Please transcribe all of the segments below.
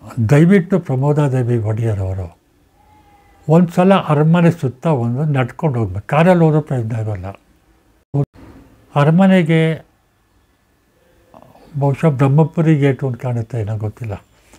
ದಯವಿಟ್ಟು ಪ್ರಮೋದಾದೇವಿ ಒಡೆಯರವರು ಒಂದು ಸಲ ಅರಮನೆ ಸುತ್ತ ಒಂದು ನಡ್ಕೊಂಡು ಹೋಗ್ಬೇಕು ಕಾರಲ್ಲಿ ಹೋದೋ ಪ್ರಯತ್ನ ಆಗೋಲ್ಲ ಅರಮನೆಗೆ ಬಹುಶಃ ಬ್ರಹ್ಮಪುರಿ ಗೇಟ್ ಒಂದು ಕಾಣುತ್ತೆ ಏನೋ ಗೊತ್ತಿಲ್ಲ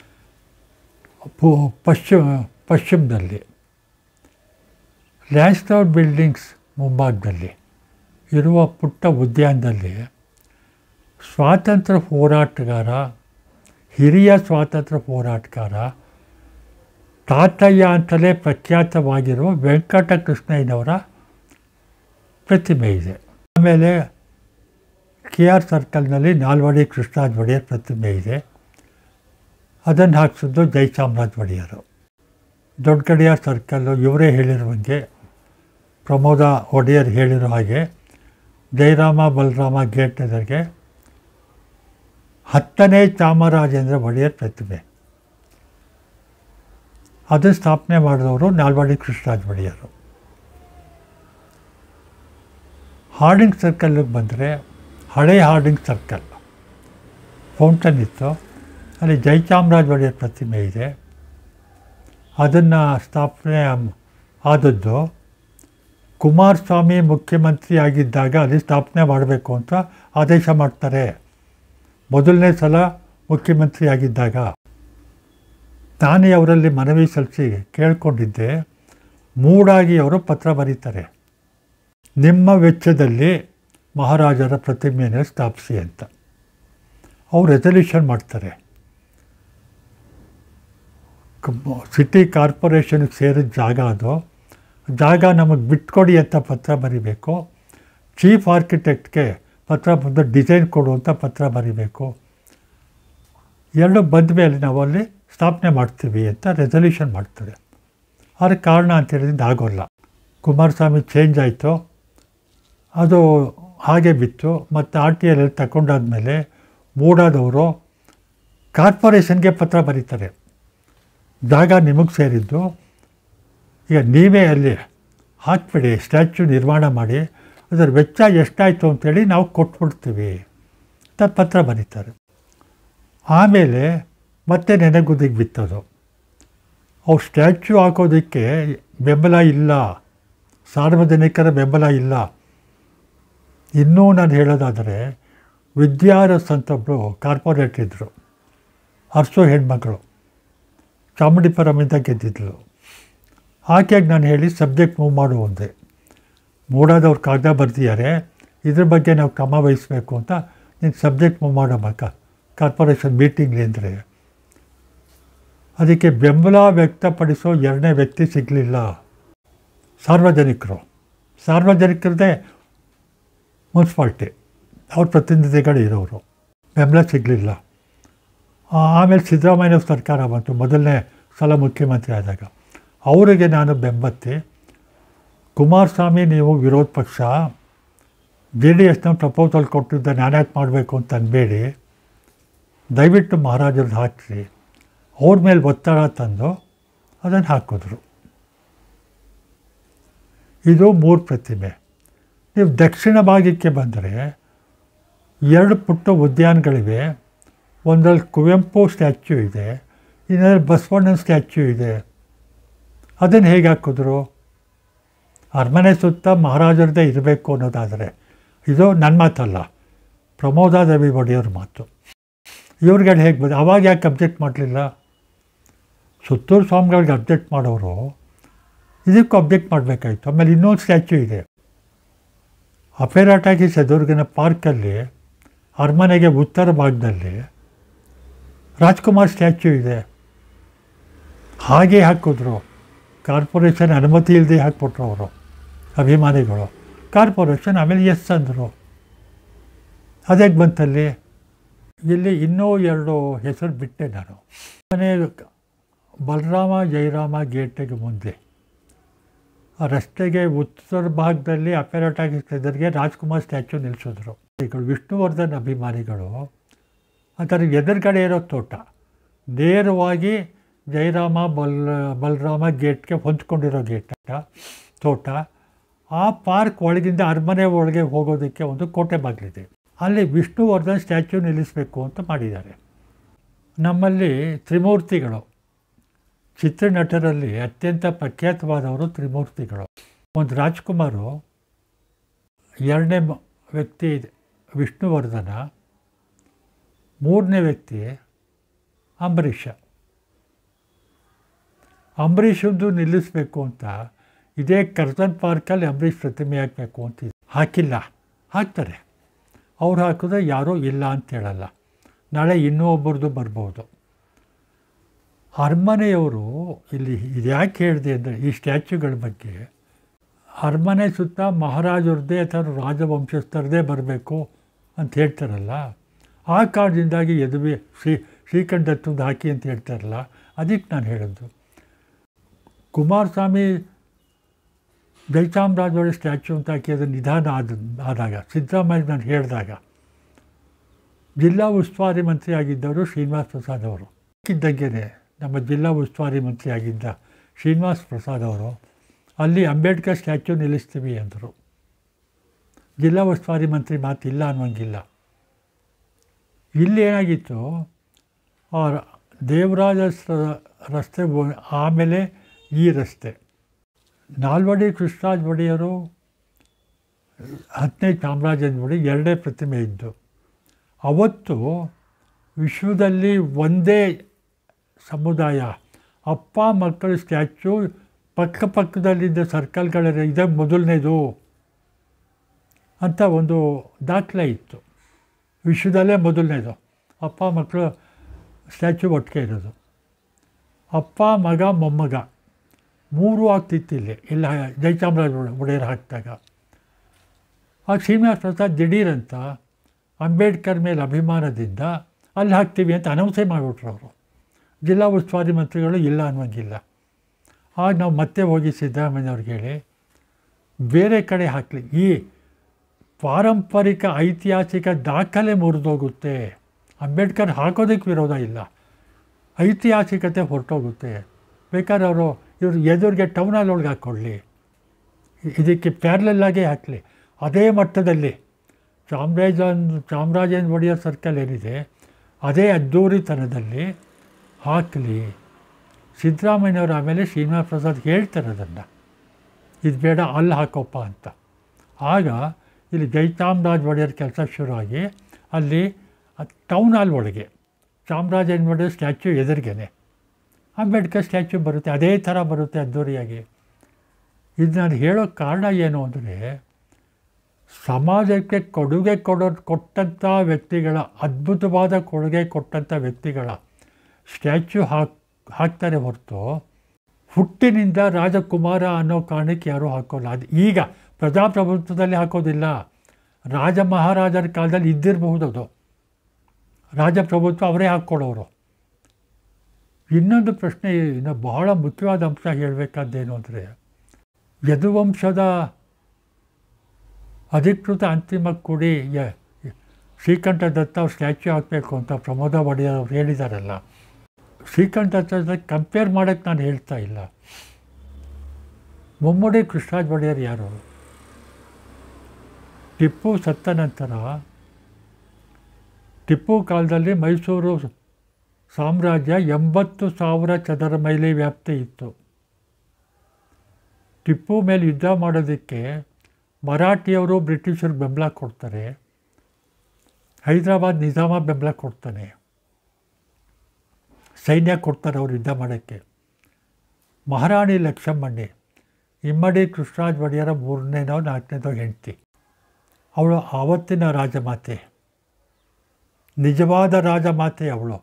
ಪೂ ಪಶ್ಚಿಮ ಪಶ್ಚಿಮದಲ್ಲಿ ಲ್ಯಾನ್ಸ್ಡೌನ್ ಬಿಲ್ಡಿಂಗ್ಸ್ ಮುಂಭಾಗದಲ್ಲಿ ಇರುವ ಪುಟ್ಟ ಉದ್ಯಾನದಲ್ಲಿ ಸ್ವಾತಂತ್ರ್ಯ ಹೋರಾಟಗಾರ ಹಿರಿಯ ಸ್ವಾತಂತ್ರ್ಯ ಹೋರಾಟಗಾರ ತಾತಯ್ಯ ಅಂತಲೇ ಪ್ರಖ್ಯಾತವಾಗಿರುವ ವೆಂಕಟಕೃಷ್ಣಯ್ಯನವರ ಪ್ರತಿಮೆ ಇದೆ ಆಮೇಲೆ ಕೆ ಆರ್ ಸರ್ಕಲ್ನಲ್ಲಿ ನಾಲ್ವಡಿ ಕೃಷ್ಣರಾಜ ಒಡೆಯರ್ ಪ್ರತಿಮೆ ಇದೆ ಅದನ್ನು ಹಾಕ್ಸಿದ್ದು ಜಯಚಾಮರಾಜ ಒಡೆಯರು ದೊಡ್ಡಗಡಿಯಾರ್ ಸರ್ಕಲ್ಲು ಇವರೇ ಹೇಳಿರುವಂಗೆ ಪ್ರಮೋದ ಒಡೆಯರ್ ಹೇಳಿರೋ ಹಾಗೆ ಜಯರಾಮ ಬಲರಾಮ ಗೇಟ್ ಎದುರಿಗೆ ಹತ್ತನೇ ಚಾಮರಾಜೇಂದ್ರ ಒಡೆಯರ್ ಪ್ರತಿಮೆ ಅದು ಸ್ಥಾಪನೆ ಮಾಡಿದವರು ನಾಲ್ವಡಿ ಕೃಷ್ಣರಾಜ ಒಡೆಯರು ಹಾರ್ಡಿಂಗ್ ಸರ್ಕಲ್ಗೆ ಬಂದರೆ ಹಳೆ ಹಾರ್ಡಿಂಗ್ ಸರ್ಕಲ್ ಫೌಂಟನ್ ಇತ್ತು ಅಲ್ಲಿ ಜಯಚಾಮರಾಜ ಒಡೆಯರ್ ಪ್ರತಿಮೆ ಇದೆ ಅದನ್ನು ಸ್ಥಾಪನೆ ಆದದ್ದು ಕುಮಾರಸ್ವಾಮಿ ಮುಖ್ಯಮಂತ್ರಿ ಆಗಿದ್ದಾಗ ಅಲ್ಲಿ ಸ್ಥಾಪನೆ ಮಾಡಬೇಕು ಅಂತ ಆದೇಶ ಮಾಡ್ತಾರೆ ಮೊದಲನೇ ಸಲ ಮುಖ್ಯಮಂತ್ರಿ ಆಗಿದ್ದಾಗ ನಾನೇ ಅವರಲ್ಲಿ ಮನವಿ ಸಲ್ಲಿಸಿ ಕೇಳ್ಕೊಂಡಿದ್ದೆ ಮೂಡಾಗಿ ಅವರು ಪತ್ರ ಬರೀತಾರೆ ನಿಮ್ಮ ವೆಚ್ಚದಲ್ಲಿ ಮಹಾರಾಜರ ಪ್ರತಿಮೆಯನ್ನು ಸ್ಥಾಪಿಸಿ ಅಂತ ಅವ್ರು ರೆಸಲ್ಯೂಷನ್ ಮಾಡ್ತಾರೆ ಸಿಟಿ ಕಾರ್ಪೊರೇಷನ್ಗೆ ಸೇರಿದ ಜಾಗ ಅದು ಜಾಗ ನಮಗೆ ಬಿಟ್ಕೊಡಿ ಅಂತ ಪತ್ರ ಬರಿಬೇಕು ಚೀಫ್ ಆರ್ಕಿಟೆಕ್ಟ್ಗೆ ಪತ್ರ ಬಂದು ಡಿಸೈನ್ ಕೊಡು ಅಂತ ಪತ್ರ ಬರಿಬೇಕು ಎರಡು ಬಂದ ಮೇಲೆ ನಾವು ಅಲ್ಲಿ ಸ್ಥಾಪನೆ ಮಾಡ್ತೀವಿ ಅಂತ ರೆಸಲ್ಯೂಷನ್ ಮಾಡ್ತಾರೆ ಅದಕ್ಕೆ ಕಾರಣ ಅಂತ ಹೇಳಿದ್ರೆ ಆಗೋಲ್ಲ ಕುಮಾರಸ್ವಾಮಿ ಚೇಂಜ್ ಆಯಿತು ಅದು ಹಾಗೆ ಬಿತ್ತು ಮತ್ತು ಆರ್ ಟಿ ಎಲ್ ತಗೊಂಡಾದ್ಮೇಲೆ ಮೂಡಾದವರು ಕಾರ್ಪೊರೇಷನ್ಗೆ ಪತ್ರ ಬರೀತಾರೆ ಜಾಗ ನಿಮಗೆ ಸೇರಿದ್ದು ಈಗ ನೀವೇ ಅಲ್ಲಿ ಹಾಕ್ಬಿಡಿ ಸ್ಟ್ಯಾಚ್ಯೂ ನಿರ್ಮಾಣ ಮಾಡಿ ಅದರ ವೆಚ್ಚ ಎಷ್ಟಾಯಿತು ಅಂತೇಳಿ ನಾವು ಕೊಟ್ಬಿಡ್ತೀವಿ ಅಂತ ಪತ್ರ ಬರೀತಾರೆ ಆಮೇಲೆ ಮತ್ತೆ ನೆನೆಗುದಿಗೆ ಬಿತ್ತದು ಅವ್ರು ಸ್ಟ್ಯಾಚ್ಯೂ ಹಾಕೋದಕ್ಕೆ ಬೆಂಬಲ ಇಲ್ಲ ಸಾರ್ವಜನಿಕರ ಬೆಂಬಲ ಇಲ್ಲ ಇನ್ನೂ ನಾನು ಹೇಳೋದಾದರೆ ವಿದ್ಯಾರಸ್ ಅಂತ ಒಬ್ಬರು ಕಾರ್ಪೊರೇಟ್ ಇದ್ದರು ಅರ್ಸು ಹೆಣ್ಮಗಳು ಚಾಮುಂಡಿಪುರಮಿಂದ ಗೆದ್ದಿದ್ಲು ಆಕೆಗೆ ನಾನು ಹೇಳಿ ಸಬ್ಜೆಕ್ಟ್ ಮೂವ್ ಮಾಡು ಒಂದೆ ಮೂಡಾದವ್ರು ಕಾಗದ ಬರ್ದಿದ್ದಾರೆ ಇದ್ರ ಬಗ್ಗೆ ನಾವು ಕ್ರಮ ವಹಿಸಬೇಕು ಅಂತ ನೀನು ಸಬ್ಜೆಕ್ಟ್ ಮೂವ್ ಮಾಡಬೇಕ ಕಾರ್ಪೊರೇಷನ್ ಮೀಟಿಂಗ್ಲಿ ಅಂದರೆ ಅದಕ್ಕೆ ಬೆಂಬಲ ವ್ಯಕ್ತಪಡಿಸೋ ಎರಡನೇ ವ್ಯಕ್ತಿ ಸಿಗಲಿಲ್ಲ ಸಾರ್ವಜನಿಕರು ಸಾರ್ವಜನಿಕರದೇ ಮುನ್ಸಿಪಾಲ್ಟಿ ಅವ್ರ ಪ್ರತಿನಿಧಿಗಳು ಇರೋರು ಬೆಂಬಲ ಸಿಗಲಿಲ್ಲ ಆಮೇಲೆ ಸಿದ್ದರಾಮಯ್ಯ ಸರ್ಕಾರ ಬಂತು ಮೊದಲನೇ ಸಲ ಮುಖ್ಯಮಂತ್ರಿ ಆದಾಗ ಅವರಿಗೆ ನಾನು ಬೆಂಬತ್ತಿ ಕುಮಾರಸ್ವಾಮಿ ನೀವು ವಿರೋಧ ಪಕ್ಷ ಜೆ ಡಿ ಎಸ್ನ ಪ್ರಪೋಸಲ್ ಕೊಟ್ಟಿದ್ದ ನಾನ್ಯಾಕೆ ಮಾಡಬೇಕು ಅಂತ ಅನ್ಬೇಡಿ ದಯವಿಟ್ಟು ಮಹಾರಾಜರದ್ದು ಹಾಕಿಸಿ ಅವ್ರ ಮೇಲೆ ಒತ್ತಡ ತಂದು ಅದನ್ನು ಹಾಕಿದ್ರು ಇದು ಮೂರು ಪ್ರತಿಮೆ ನೀವು ದಕ್ಷಿಣ ಭಾಗಕ್ಕೆ ಬಂದರೆ ಎರಡು ಪುಟ್ಟ ಉದ್ಯಾನಗಳಿವೆ ಒಂದರಲ್ಲಿ ಕುವೆಂಪು ಸ್ಟ್ಯಾಚ್ಯೂ ಇದೆ ಇನ್ನೊಂದಲ್ಲಿ ಬಸವಣ್ಣನ ಸ್ಟ್ಯಾಚ್ಯೂ ಇದೆ ಅದನ್ನು ಹೇಗೆ ಹಾಕಿದ್ರು ಅರಮನೆ ಸುತ್ತ ಮಹಾರಾಜರದೇ ಇರಬೇಕು ಅನ್ನೋದಾದರೆ ಇದು ನನ್ನ ಮಾತಲ್ಲ ಪ್ರಮೋದಾದೇವಿ ಒಡೆಯವ್ರ ಮಾತು ಇವ್ರಿಗೆ ಹೇಗೆ ಬಂದು ಅವಾಗ ಯಾಕೆ ಅಬ್ಜೆಕ್ಟ್ ಮಾಡಲಿಲ್ಲ ಸುತ್ತೂರು ಸ್ವಾಮಿಗಳಿಗೆ ಅಬ್ಜೆಕ್ಟ್ ಮಾಡೋರು ಇದಕ್ಕೂ ಅಬ್ಜೆಕ್ಟ್ ಮಾಡಬೇಕಾಯ್ತು ಆಮೇಲೆ ಇನ್ನೊಂದು ಸ್ಟ್ಯಾಚ್ಯೂ ಇದೆ ಅಪೇರಾಟಾಗಿ ಸೆದುರ್ಗಿನ ಪಾರ್ಕಲ್ಲಿ ಅರಮನೆಗೆ ಉತ್ತರ ಭಾಗದಲ್ಲಿ ರಾಜ್ಕುಮಾರ್ ಸ್ಟ್ಯಾಚ್ಯೂ ಇದೆ ಹಾಗೆ ಹಾಕಿದ್ರು ಕಾರ್ಪೊರೇಷನ್ ಅನುಮತಿ ಇಲ್ಲದೆ ಹಾಕ್ಬಿಟ್ರು ಅವರು ಅಭಿಮಾನಿಗಳು ಕಾರ್ಪೊರೇಷನ್ ಆಮೇಲೆ ಎಸ್ ಅಂದರು ಅದೇ ಬಂತಲ್ಲಿ ಇಲ್ಲಿ ಇನ್ನೂ ಎರಡು ಹೆಸರು ಬಿಟ್ಟೆ ನಾನು ಮನೆ ಬಲರಾಮ ಜಯರಾಮ ಗೇಟಿಗೆ ಮುಂದೆ ಆ ರಸ್ತೆಗೆ ಉತ್ತರ ಭಾಗದಲ್ಲಿ ಅಪೆರಾಟಾಗಿ ಎದುರಿಗೆ ರಾಜ್ಕುಮಾರ್ ಸ್ಟ್ಯಾಚ್ಯೂ ನಿಲ್ಲಿಸಿದ್ರು ಈಗ ವಿಷ್ಣುವರ್ಧನ್ ಅಭಿಮಾನಿಗಳು ಅದರ ಎದುರುಗಡೆ ಇರೋ ತೋಟ ನೇರವಾಗಿ ಜಯರಾಮ ಬಲ್ ಬಲರಾಮ ಗೇಟ್ಗೆ ಹೊಂದ್ಕೊಂಡಿರೋ ಗೇಟ್ ತೋಟ ಆ ಪಾರ್ಕ್ ಒಳಗಿಂದ ಅರಮನೆ ಒಳಗೆ ಹೋಗೋದಕ್ಕೆ ಒಂದು ಕೋಟೆ ಬಾಗಿಲಿದೆ ಅಲ್ಲಿ ವಿಷ್ಣುವರ್ಧನ್ ಸ್ಟ್ಯಾಚ್ಯೂ ನಿಲ್ಲಿಸಬೇಕು ಅಂತ ಮಾಡಿದ್ದಾರೆ ನಮ್ಮಲ್ಲಿ ತ್ರಿಮೂರ್ತಿಗಳು ಚಿತ್ರನಟರಲ್ಲಿ ಅತ್ಯಂತ ಪ್ರಖ್ಯಾತವಾದವರು ತ್ರಿಮೂರ್ತಿಗಳು ಒಂದು ರಾಜ್ಕುಮಾರು ಎರಡನೇ ಮ- ವ್ಯಕ್ತಿ ವಿಷ್ಣುವರ್ಧನ ಮೂರನೇ ವ್ಯಕ್ತಿ ಅಂಬರೀಷ ಅಂಬರೀಷಂದು ನಿಲ್ಲಿಸಬೇಕು ಅಂತ ಇದೇ ಕರ್ಜನ್ ಪಾರ್ಕಲ್ಲಿ ಅಂಬರೀಷ್ ಪ್ರತಿಮೆ ಹಾಕಬೇಕು ಅಂತ ಇದೆ. ಹಾಕಿಲ್ಲ ಹಾಕ್ತಾರೆ ಅವ್ರು ಹಾಕಿದ್ರೆ ಯಾರೂ ಇಲ್ಲ ಅಂತ ಹೇಳಲ್ಲ ನಾಳೆ ಇನ್ನೂ ಒಬ್ಬರದು ಬರ್ಬೋದು ಅರಮನೆಯವರು ಇಲ್ಲಿ ಇದು ಯಾಕೆ ಹೇಳಿದೆ ಅಂದರೆ ಈ ಸ್ಟ್ಯಾಚ್ಯೂಗಳ ಬಗ್ಗೆ ಅರಮನೆ ಸುತ್ತ ಮಹಾರಾಜರದ್ದೇ ಅಥವಾ ರಾಜವಂಶಸ್ಥರದೇ ಬರಬೇಕು ಅಂತ ಹೇಳ್ತಾರಲ್ಲ ಆ ಕಾರಣದಿಂದಾಗಿ ಯದುವೆ ಶ್ರೀ ಶ್ರೀಕಂಠತ್ತದ್ದು ಹಾಕಿ ಅಂತ ಹೇಳ್ತಾರಲ್ಲ ಅದಕ್ಕೆ ನಾನು ಹೇಳಿದ್ದು ಕುಮಾರಸ್ವಾಮಿ ಜಯಚಾಮರಾಜೊಳ ಸ್ಟ್ಯಾಚ್ಯೂ ಅಂತ ಹಾಕಿ ಅದು ನಿಧಾನ ಆದ ಆದಾಗ ಸಿದ್ದರಾಮಯ್ಯ ನಾನು ಹೇಳಿದಾಗ ಜಿಲ್ಲಾ ಉಸ್ತುವಾರಿ ಮಂತ್ರಿ ಆಗಿದ್ದವರು ಶ್ರೀನಿವಾಸ್ ಪ್ರಸಾದ್ ಅವರು ಇದ್ದಂಗೆ ನಮ್ಮ ಜಿಲ್ಲಾ ಉಸ್ತುವಾರಿ ಮಂತ್ರಿ ಆಗಿದ್ದ ಶ್ರೀನಿವಾಸ್ ಪ್ರಸಾದ್ ಅವರು ಅಲ್ಲಿ ಅಂಬೇಡ್ಕರ್ ಸ್ಟ್ಯಾಚ್ಯೂ ನಿಲ್ಲಿಸ್ತೀವಿ ಅಂದರು ಜಿಲ್ಲಾ ಉಸ್ತುವಾರಿ ಮಂತ್ರಿ ಮಾತಿಲ್ಲ ಅನ್ನೋಂಗಿಲ್ಲ ಇಲ್ಲಿ ಏನಾಗಿತ್ತು ಆ ದೇವರಾಜ ಸ- ರಸ್ತೆ ಒ- ಆಮೇಲೆ ಈ ರಸ್ತೆ ನಾಲ್ವಡಿ ಕೃಷ್ಣರಾಜ ಒಡೆಯರು ಹತ್ತನೇ ಚಾಮರಾಜನ ಒಡೆ ಎರಡೇ ಪ್ರತಿಮೆ ಇದ್ದು ಅವತ್ತು ವಿಶ್ವದಲ್ಲಿ ಒಂದೇ ಸಮುದಾಯ ಅಪ್ಪ ಮಕ್ಕಳ ಸ್ಟ್ಯಾಚ್ಯೂ ಪಕ್ಕ ಪಕ್ಕದಲ್ಲಿದ್ದ ಸರ್ಕಲ್ಗಳ ಇದೇ ಮೊದಲನೇದು ಅಂತ ಒಂದು ದಾಖಲೆ ಇತ್ತು ವಿಶ್ವದಲ್ಲೇ ಮೊದಲನೇದು ಅಪ್ಪ ಮಕ್ಕಳು ಸ್ಟ್ಯಾಚ್ಯೂ ಒಟ್ಟಿಗೆ ಇರೋದು ಅಪ್ಪ ಮಗ ಮೊಮ್ಮಗ ಮೂರು ಆಗ್ತಿತ್ತು ಇಲ್ಲಿ ಇಲ್ಲ ಜಯಚಾಮರಾಜ ಒಡೆಯರ್ ಹಾಕಿದಾಗ ಆ ಶ್ರೀನಿವಾಸ ಪ್ರಸಾದ್ ದಿಢೀರಂತ ಅಂಬೇಡ್ಕರ್ ಮೇಲೆ ಅಭಿಮಾನದಿಂದ ಅಲ್ಲಿ ಹಾಕ್ತೀವಿ ಅಂತ ಅನೌನ್ಸೇ ಮಾಡಿಬಿಟ್ರು ಅವರು ಜಿಲ್ಲಾ ಉಸ್ತುವಾರಿ ಮಂತ್ರಿಗಳು ಇಲ್ಲ ಅನ್ನೋಂಗಿಲ್ಲ ಆಗ ನಾವು ಮತ್ತೆ ಹೋಗಿ ಸಿದ್ದರಾಮಯ್ಯವ್ರಿಗೆ ಹೇಳಿ ಬೇರೆ ಕಡೆ ಹಾಕಲಿ ಈ ಪಾರಂಪರಿಕ ಐತಿಹಾಸಿಕ ದಾಖಲೆ ಮುರಿದೋಗುತ್ತೆ ಅಂಬೇಡ್ಕರ್ ಹಾಕೋದಕ್ಕೆ ವಿರೋಧ ಇಲ್ಲ ಐತಿಹಾಸಿಕತೆ ಹೊರಟೋಗುತ್ತೆ ಬೇಕಾದ್ರೆ ಅವರು ಇವರು ಎದುರಿಗೆ ಟೌನ್ ಹಾಲ್ ಒಳಗೆ ಹಾಕ್ಕೊಳ್ಳಿ ಇದಕ್ಕೆ ಪ್ಯಾರ್ಲಲ್ಲಾಗೇ ಹಾಕಲಿ ಅದೇ ಮಟ್ಟದಲ್ಲಿ ಚಾಮರಾಜನ್ ಚಾಮರಾಜೇಂದ್ರ ಒಡೆಯರ್ ಸರ್ಕಲ್ ಏನಿದೆ ಅದೇ ಅದ್ದೂರಿತನದಲ್ಲಿ ಹಾಕಲಿ ಸಿದ್ದರಾಮಯ್ಯನವರು ಆಮೇಲೆ ಶ್ರೀನಿವಾಸ ಪ್ರಸಾದ್ ಹೇಳ್ತಾರೆ ಅದನ್ನು ಇದು ಬೇಡ ಅಲ್ಲಿ ಹಾಕೋಪ್ಪ ಅಂತ ಆಗ ಇಲ್ಲಿ ಜಯಚಾಮರಾಜ ಒಡೆಯರ್ ಕೆಲಸ ಶುರುವಾಗಿ ಅಲ್ಲಿ ಟೌನ್ ಹಾಲ್ ಒಳಗೆ ಚಾಮರಾಜೇಂದ್ರ ಒಡೆಯರ್ ಸ್ಟ್ಯಾಚ್ಯೂ ಎದುರಿಗೇನೆ ಅಂಬೇಡ್ಕರ್ ಸ್ಟ್ಯಾಚ್ಯೂ ಬರುತ್ತೆ ಅದೇ ಥರ ಬರುತ್ತೆ ಅದ್ದೂರಿಯಾಗಿ ಇದು ನಾನು ಹೇಳೋ ಕಾರಣ ಏನು ಅಂದರೆ ಸಮಾಜಕ್ಕೆ ಕೊಡುಗೆ ಕೊಡೋ ಕೊಟ್ಟಂಥ ವ್ಯಕ್ತಿಗಳ ಅದ್ಭುತವಾದ ಕೊಡುಗೆ ಕೊಟ್ಟಂಥ ವ್ಯಕ್ತಿಗಳ ಸ್ಟ್ಯಾಚ್ಯೂ ಹಾಕ್ ಹಾಕ್ತಾರೆ ಹೊರತು ಹುಟ್ಟಿನಿಂದ ರಾಜಕುಮಾರ ಅನ್ನೋ ಕಾರಣಕ್ಕೆ ಯಾರೂ ಹಾಕೋಲ್ಲ ಅದು ಈಗ ಪ್ರಜಾಪ್ರಭುತ್ವದಲ್ಲಿ ಹಾಕೋದಿಲ್ಲ ರಾಜ ಮಹಾರಾಜರ ಕಾಲದಲ್ಲಿ ಇದ್ದಿರಬಹುದು ಅದು ರಾಜಪ್ರಭುತ್ವ ಅವರೇ ಹಾಕ್ಕೊಡೋರು ಇನ್ನೊಂದು ಪ್ರಶ್ನೆ ಇನ್ನು ಬಹಳ ಮುಖ್ಯವಾದ ಅಂಶ ಹೇಳಬೇಕಾದ್ದೇನು ಅಂದರೆ ಯದುವಂಶದ ಅಧಿಕೃತ ಅಂತಿಮ ಕುಡಿ ಯ- ಶ್ರೀಕಂಠ ದತ್ತ ಅವ್ರು ಸ್ಟ್ಯಾಚ್ಯೂ ಹಾಕಬೇಕು ಅಂತ ಪ್ರಮೋದ ಒಡೆಯರ್ ಅವ್ರು ಹೇಳಿದಾರಲ್ಲ ಶ್ರೀಕಂಠ ದತ್ತ ಕಂಪೇರ್ ಮಾಡೋಕ್ಕೆ ನಾನು ಹೇಳ್ತಾ ಇಲ್ಲ ಮುಮ್ಮಡಿ ಕೃಷ್ಣರಾಜ ಒಡೆಯರ್ ಯಾರು ಟಿಪ್ಪು ಸತ್ತ ನಂತರ ಟಿಪ್ಪು ಕಾಲದಲ್ಲಿ ಮೈಸೂರು ಸಾಮ್ರಾಜ್ಯ ಎಂಬತ್ತು ಸಾವಿರ ಚದರ ಮೈಲಿ ವ್ಯಾಪ್ತಿ ಇತ್ತು ಟಿಪ್ಪು ಮೇಲೆ ಯುದ್ಧ ಮಾಡೋದಕ್ಕೆ ಮರಾಠಿಯವರು ಬ್ರಿಟಿಷರಿಗೆ ಬೆಂಬಲ ಕೊಡ್ತಾರೆ ಹೈದರಾಬಾದ್ ನಿಜಾಮ ಬೆಂಬಲ ಕೊಡ್ತಾನೆ ಸೈನ್ಯ ಕೊಡ್ತಾರೆ ಅವ್ರು ಯುದ್ಧ ಮಾಡೋಕ್ಕೆ ಮಹಾರಾಣಿ ಲಕ್ಷ್ಮಣ್ಣಿ ಇಮ್ಮಡಿ ಕೃಷ್ಣರಾಜ ಒಡೆಯರ ಮೂರನೇನೋ ನಾಲ್ಕನೇದೋ ಹೆಂಡತಿ ಅವಳು ಆವತ್ತಿನ ರಾಜಮಾತೆ ನಿಜವಾದ ರಾಜಮಾತೆ ಅವಳು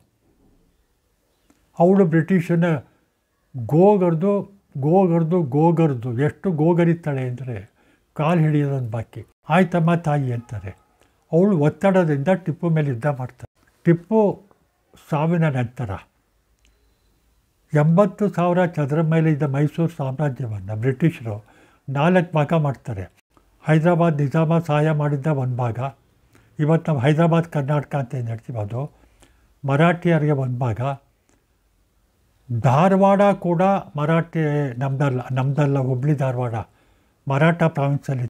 ಅವಳು ಬ್ರಿಟಿಷನ ಗೋಗರ್ದು ಗೋಗರ್ದು ಗೋಗರ್ದು ಎಷ್ಟು ಗೋಗರಿತಾಳೆ ಅಂದರೆ ಕಾಲು ಹಿಡಿಯೋದೊಂದು ಬಾಕಿ ಆಯ್ತಮ್ಮ ತಾಯಿ ಅಂತಾರೆ ಅವಳು ಒತ್ತಡದಿಂದ ಟಿಪ್ಪು ಮೇಲೆ ಯುದ್ಧ ಮಾಡ್ತಾರೆ ಟಿಪ್ಪು ಸಾವಿನ ನಂತರ ಎಂಬತ್ತು ಸಾವಿರ ಚದರ ಮೇಲೆ ಇದ್ದ ಮೈಸೂರು ಸಾಮ್ರಾಜ್ಯವನ್ನು ಬ್ರಿಟಿಷರು ನಾಲ್ಕು ಭಾಗ ಮಾಡ್ತಾರೆ ಹೈದರಾಬಾದ್ ನಿಜಾಮ ಸಹಾಯ ಮಾಡಿದ್ದ ಒಂದು ಭಾಗ ಇವತ್ತು ನಾವು ಹೈದರಾಬಾದ್ ಕರ್ನಾಟಕ ಅಂತ ಏನು ಹೇಳ್ತೀವಿ ಅದು ಮರಾಠಿಯರಿಗೆ ಒಂದು ಭಾಗ ಧಾರವಾಡ ಕೂಡ ಮರಾಠಿ ನಮ್ಮದಲ್ಲ ನಮ್ಮದಲ್ಲ ಹುಬ್ಳಿ ಧಾರವಾಡ ಮರಾಠ ಪ್ರಾವಿನ್ಸಲ್ಲಿ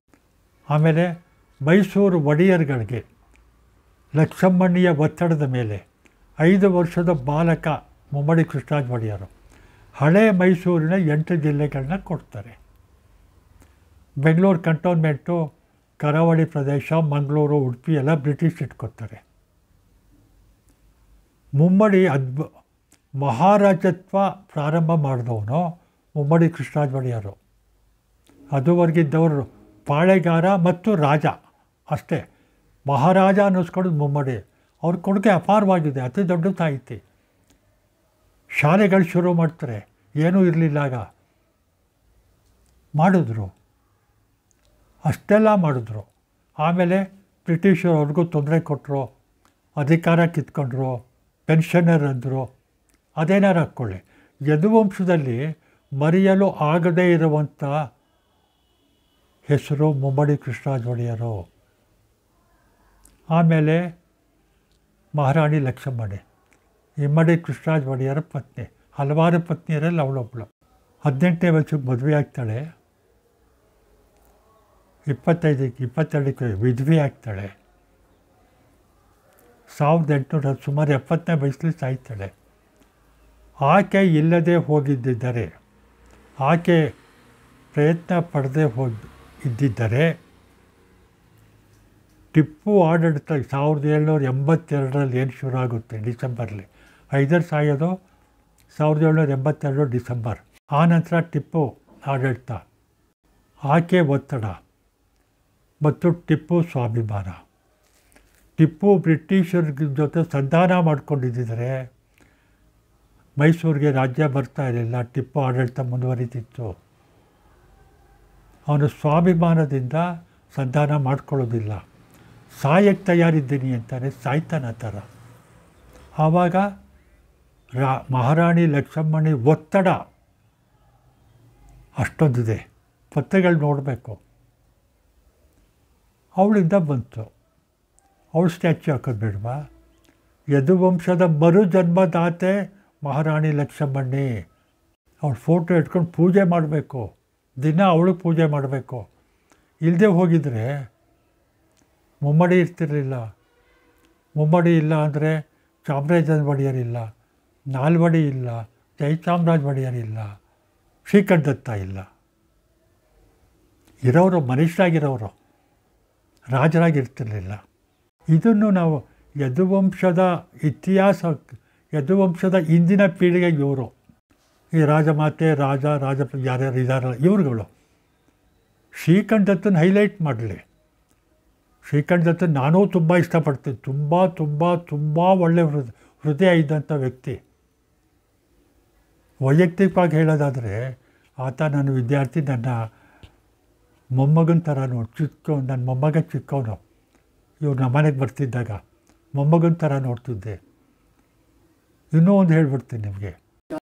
ಆಮೇಲೆ ಮೈಸೂರು ಒಡೆಯರ್ಗಳಿಗೆ ಲಕ್ಷಮ್ಮಣ್ಣಿಯ ಒತ್ತಡದ ಮೇಲೆ ಐದು ವರ್ಷದ ಬಾಲಕ ಮುಮ್ಮಡಿ ಕೃಷ್ಣರಾಜ ಒಡೆಯರು ಹಳೆ ಮೈಸೂರಿನ ಎಂಟು ಜಿಲ್ಲೆಗಳನ್ನ ಕೊಡ್ತಾರೆ ಬೆಂಗಳೂರು ಕಂಟೋನ್ಮೆಂಟು ಕರಾವಳಿ ಪ್ರದೇಶ ಮಂಗಳೂರು ಉಡುಪಿ ಎಲ್ಲ ಬ್ರಿಟಿಷ್ ಇಟ್ಕೊತಾರೆ ಮುಮ್ಮಡಿ ಅದ್ಭು ಮಹಾರಾಜತ್ವ ಪ್ರಾರಂಭ ಮಾಡಿದವನು ಮುಮ್ಮಡಿ ಕೃಷ್ಣರಾಜ ಒಡೆಯರು ಅದುವರೆಗಿದ್ದವರು ಪಾಳೆಗಾರ ಮತ್ತು ರಾಜ ಅಷ್ಟೇ ಮಹಾರಾಜ ಅನ್ನಿಸ್ಕೊಂಡು ಮುಮ್ಮಡಿ ಅವ್ರ ಕೊಡುಗೆ ಅಪಾರವಾಗಿದೆ ಅತಿ ದೊಡ್ಡ ಸಾಹಿತಿ ಶಾಲೆಗಳು ಶುರು ಮಾಡ್ತಾರೆ ಏನೂ ಇರಲಿಲ್ಲ ಆಗ ಮಾಡಿದ್ರು ಅಷ್ಟೆಲ್ಲ ಮಾಡಿದ್ರು ಆಮೇಲೆ ಬ್ರಿಟಿಷರು ಅವ್ರಿಗೂ ತೊಂದರೆ ಕೊಟ್ಟರು ಅಧಿಕಾರ ಕಿತ್ಕೊಂಡ್ರು ಪೆನ್ಷನರ್ ಅಂದರು ಅದೇನಾರು ಹಾಕ್ಕೊಳ್ಳಿ ಯದುವಂಶದಲ್ಲಿ ಮರೆಯಲು ಆಗದೇ ಇರುವಂಥ ಹೆಸರು ಮುಮ್ಮಡಿ ಕೃಷ್ಣರಾಜ ಒಡೆಯರು ಆಮೇಲೆ ಮಹಾರಾಣಿ ಲಕ್ಷ್ಮಣೆ ಇಮ್ಮಡಿ ಕೃಷ್ಣರಾಜ ಒಡೆಯರ ಪತ್ನಿ ಹಲವಾರು ಪತ್ನಿಯರಲ್ಲಿ ಅವಳೊಬ್ಬಳು ಹದಿನೆಂಟನೇ ವಯಸ್ಸಿಗೆ ಮದುವೆ ಆಗ್ತಾಳೆ ಇಪ್ಪತ್ತೈದಕ್ಕೆ ಇಪ್ಪತ್ತೆರಡಕ್ಕೆ ವಿಧವೆ ಆಗ್ತಾಳೆ ಸಾವಿರದ ಎಂಟುನೂರ ಸುಮಾರು ಎಪ್ಪತ್ತನೇ ವಯಸ್ಸಲ್ಲಿ ಸಾಯ್ತಾಳೆ ಆಕೆ ಇಲ್ಲದೆ ಹೋಗಿದ್ದಿದ್ದರೆ ಆಕೆ ಪ್ರಯತ್ನ ಪಡದೆ ಹೋಗಿ ಇದ್ದಿದ್ದರೆ ಟಿಪ್ಪು ಆಡಳಿತ ಸಾವಿರದ ಏಳ್ನೂರ ಎಂಬತ್ತೆರಡರಲ್ಲಿ ಏನು ಶುರು ಆಗುತ್ತೆ ಡಿಸೆಂಬರ್ಲಿ ಹೈದರ್ ಸಾಯೋದು ಸಾವಿರದ ಏಳ್ನೂರ ಎಂಬತ್ತೆರಡು ಡಿಸೆಂಬರ್ ಆ ನಂತರ ಟಿಪ್ಪು ಆಡಳಿತ ಆಕೆ ಒತ್ತಡ ಮತ್ತು ಟಿಪ್ಪು ಸ್ವಾಭಿಮಾನ ಟಿಪ್ಪು ಬ್ರಿಟಿಷರ ಜೊತೆ ಸಂಧಾನ ಮಾಡ್ಕೊಂಡಿದ್ದರೆ ಮೈಸೂರಿಗೆ ರಾಜ್ಯ ಬರ್ತಾ ಇರಲಿಲ್ಲ ಟಿಪ್ಪು ಆಡಳಿತ ಮುಂದುವರಿತಿತ್ತು ಅವನು ಸ್ವಾಭಿಮಾನದಿಂದ ಸಂಧಾನ ಮಾಡ್ಕೊಳ್ಳೋದಿಲ್ಲ ಸಾಯಕ್ಕೆ ತಯಾರಿದ್ದೀನಿ ಅಂತಾನೆ ಸಾಯ್ತಾನ ಆ ಥರ ಆವಾಗ ರಾ ಮಹಾರಾಣಿ ಲಕ್ಷ್ಮಣಿ ಒತ್ತಡ ಅಷ್ಟೊಂದಿದೆ ಪತ್ತೆಗಳು ನೋಡಬೇಕು ಅವಳಿಂದ ಬಂತು ಅವಳು ಸ್ಟ್ಯಾಚ್ಯೂ ಹಾಕೋದು ಬೇಡವಾ ಯದುವಂಶದ ಮರು ಜನ್ಮದಾತೆ ಮಹಾರಾಣಿ ಲಕ್ಷ್ಮಣ್ಣಿ ಅವಳು ಫೋಟೋ ಇಟ್ಕೊಂಡು ಪೂಜೆ ಮಾಡಬೇಕು ದಿನ ಅವಳಿಗೆ ಪೂಜೆ ಮಾಡಬೇಕು ಇಲ್ಲದೆ ಹೋಗಿದರೆ ಮುಮ್ಮಡಿ ಇರ್ತಿರಲಿಲ್ಲ ಮುಮ್ಮಡಿ ಇಲ್ಲ ಅಂದರೆ ಚಾಮರಾಜ ಒಡೆಯರಿಲ್ಲ ನಾಲ್ವಡಿ ಇಲ್ಲ ಜಯಚಾಮರಾಜ ಒಡೆಯರಿಲ್ಲ ಶ್ರೀಕಂಠ ದತ್ತ ಇಲ್ಲ ಇರೋರು ಮನುಷ್ಯರಾಗಿರೋರು ರಾಜರಾಗಿರ್ತಿರಲಿಲ್ಲ ಇದನ್ನು ನಾವು ಯದುವಂಶದ ಇತಿಹಾಸ ಯದುವಂಶದ ಇಂದಿನ ಪೀಳಿಗೆ ಇವರು ಈ ರಾಜಮಾತೆ ರಾಜ ರಾಜ ಯಾರ್ಯಾರು ಇದ್ದಾರಲ್ಲ ಇವ್ರುಗಳು ಶ್ರೀಕಂಠದತ್ತನ ಹೈಲೈಟ್ ಮಾಡಲಿ ಶ್ರೀಕಂಠದತ್ತನ ನಾನೂ ತುಂಬ ಇಷ್ಟಪಡ್ತೀನಿ ತುಂಬ ತುಂಬ ತುಂಬ ಒಳ್ಳೆ ಹೃದ ಹೃದಯ ಇದ್ದಂಥ ವ್ಯಕ್ತಿ ವೈಯಕ್ತಿಕವಾಗಿ ಹೇಳೋದಾದರೆ ಆತ ನನ್ನ ವಿದ್ಯಾರ್ಥಿ ನನ್ನ ಮೊಮ್ಮಗನ ಥರ ನೋಡಿ ಚಿಕ್ಕ ನನ್ನ ಮೊಮ್ಮಗ ಚಿಕ್ಕವನು ಇವ್ರು ನಮ್ಮನೆಗೆ ಬರ್ತಿದ್ದಾಗ ಮೊಮ್ಮಗನ ಥರ ನೋಡ್ತಿದ್ದೆ ಇನ್ನೂ ಒಂದು ಹೇಳ್ಬಿಡ್ತೀನಿ ನಿಮಗೆ